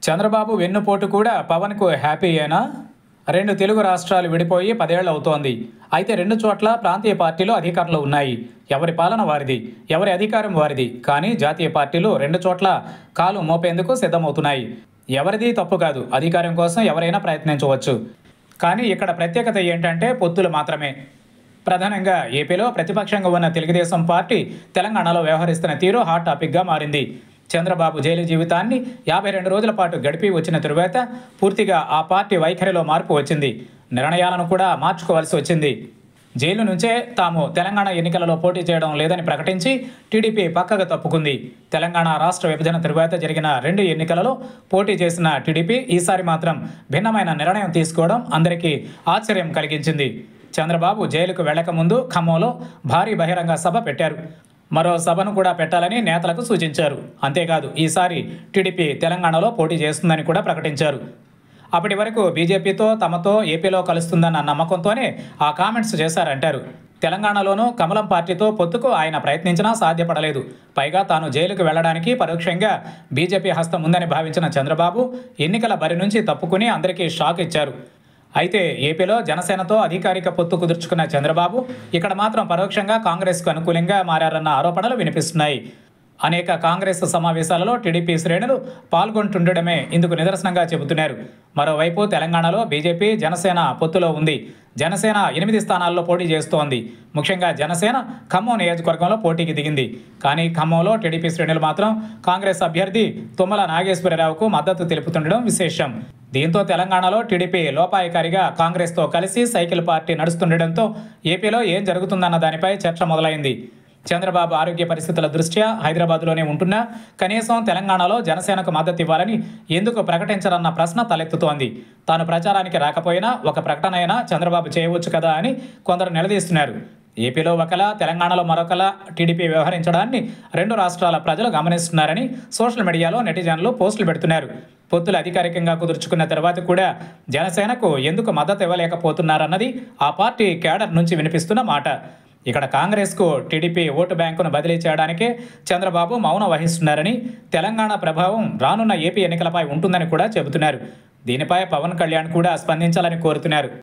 చంద్రబాబు వెన్నుపోటు కూడా పవన్కు హ్యాపీయేనా రెండు తెలుగు రాష్ట్రాలు విడిపోయి పదేళ్లు అవుతోంది అయితే రెండు చోట్ల ప్రాంతీయ పార్టీలు అధికారంలో ఉన్నాయి ఎవరి పాలన వారిది ఎవరి అధికారం వారిది కానీ జాతీయ పార్టీలు రెండు చోట్ల కాలు మోపేందుకు సిద్ధమవుతున్నాయి ఎవరిది తప్పు కాదు అధికారం కోసం ఎవరైనా ప్రయత్నించవచ్చు కానీ ఇక్కడ ప్రత్యేకత ఏంటంటే పొత్తులు మాత్రమే ప్రధానంగా ఏపీలో ప్రతిపక్షంగా ఉన్న తెలుగుదేశం పార్టీ తెలంగాణలో వ్యవహరిస్తున్న తీరు హాట్ టాపిక్గా మారింది చంద్రబాబు జైలు జీవితాన్ని యాభై రెండు రోజుల పాటు గడిపి వచ్చిన తరువాత పూర్తిగా ఆ పార్టీ వైఖరిలో మార్పు వచ్చింది నిర్ణయాలను కూడా మార్చుకోవాల్సి వచ్చింది జైలు నుంచే తాము తెలంగాణ ఎన్నికలలో పోటీ చేయడం లేదని ప్రకటించి టీడీపీ పక్కగా తప్పుకుంది తెలంగాణ రాష్ట్ర విభజన తరువాత జరిగిన రెండు ఎన్నికలలో పోటీ చేసిన టీడీపీ ఈసారి మాత్రం భిన్నమైన నిర్ణయం తీసుకోవడం అందరికీ ఆశ్చర్యం కలిగించింది చంద్రబాబు జైలుకు వెళ్లకముందు ఖమ్మంలో భారీ బహిరంగ సభ పెట్టారు మరో సభను కూడా పెట్టాలని నేతలకు సూచించారు అంతేకాదు ఈసారి టీడీపీ తెలంగాణలో పోటీ చేస్తుందని కూడా ప్రకటించారు అప్పటి వరకు బీజేపీతో తమతో ఏపీలో కలుస్తుందన్న నమ్మకంతోనే ఆ కామెంట్స్ చేశారంటారు తెలంగాణలోనూ కమలం పార్టీతో పొత్తుకు ఆయన ప్రయత్నించినా సాధ్యపడలేదు పైగా తాను జైలుకు వెళ్లడానికి పరోక్షంగా బీజేపీ హస్తం ఉందని భావించిన చంద్రబాబు ఎన్నికల బరి నుంచి తప్పుకుని అందరికీ షాక్ ఇచ్చారు అయితే ఏపీలో జనసేనతో అధికారిక పొత్తు కుదుర్చుకున్న చంద్రబాబు ఇక్కడ మాత్రం పరోక్షంగా కాంగ్రెస్కు అనుకూలంగా మారారన్న ఆరోపణలు వినిపిస్తున్నాయి అనేక కాంగ్రెస్ సమావేశాలలో టీడీపీ శ్రేణులు పాల్గొంటుండడమే ఇందుకు నిదర్శనంగా చెబుతున్నారు మరోవైపు తెలంగాణలో బీజేపీ జనసేన పొత్తులో ఉంది జనసేన ఎనిమిది స్థానాల్లో పోటీ చేస్తోంది ముఖ్యంగా జనసేన ఖమ్మం నియోజకవర్గంలో పోటీకి దిగింది కానీ ఖమ్మంలో టీడీపీ శ్రేణులు మాత్రం కాంగ్రెస్ అభ్యర్థి తుమ్మల నాగేశ్వరరావుకు మద్దతు తెలుపుతుండడం విశేషం దీంతో తెలంగాణలో టీడీపీ లోపాయకారిగా కాంగ్రెస్తో కలిసి సైకిల్ పార్టీ నడుస్తుండటంతో ఏపీలో ఏం జరుగుతుందన్న దానిపై చర్చ మొదలైంది చంద్రబాబు ఆరోగ్య పరిస్థితుల దృష్ట్యా హైదరాబాద్లోనే ఉంటున్నా కనీసం తెలంగాణలో జనసేనకు మద్దతు ఇవ్వాలని ఎందుకు ప్రకటించరన్న ప్రశ్న తలెత్తుతోంది తాను ప్రచారానికి రాకపోయినా ఒక ప్రకటన అయినా చంద్రబాబు చేయవచ్చు కదా అని కొందరు నిలదీస్తున్నారు ఏపీలో ఒకలా తెలంగాణలో మరొకలా టీడీపీ వ్యవహరించడాన్ని రెండు రాష్ట్రాల ప్రజలు గమనిస్తున్నారని సోషల్ మీడియాలో నెటిజన్లు పోస్టులు పెడుతున్నారు పొత్తులు అధికారికంగా కుదుర్చుకున్న తర్వాత కూడా జనసేనకు ఎందుకు మద్దతు ఇవ్వలేకపోతున్నారన్నది ఆ పార్టీ కేడర్ నుంచి వినిపిస్తున్న మాట ఇక్కడ కాంగ్రెస్కు టీడీపీ ఓటు బ్యాంకును బదిలీ చేయడానికే చంద్రబాబు మౌనం వహిస్తున్నారని తెలంగాణ ప్రభావం రానున్న ఏపీ ఎన్నికలపై ఉంటుందని కూడా చెబుతున్నారు దీనిపై పవన్ కళ్యాణ్ కూడా స్పందించాలని కోరుతున్నారు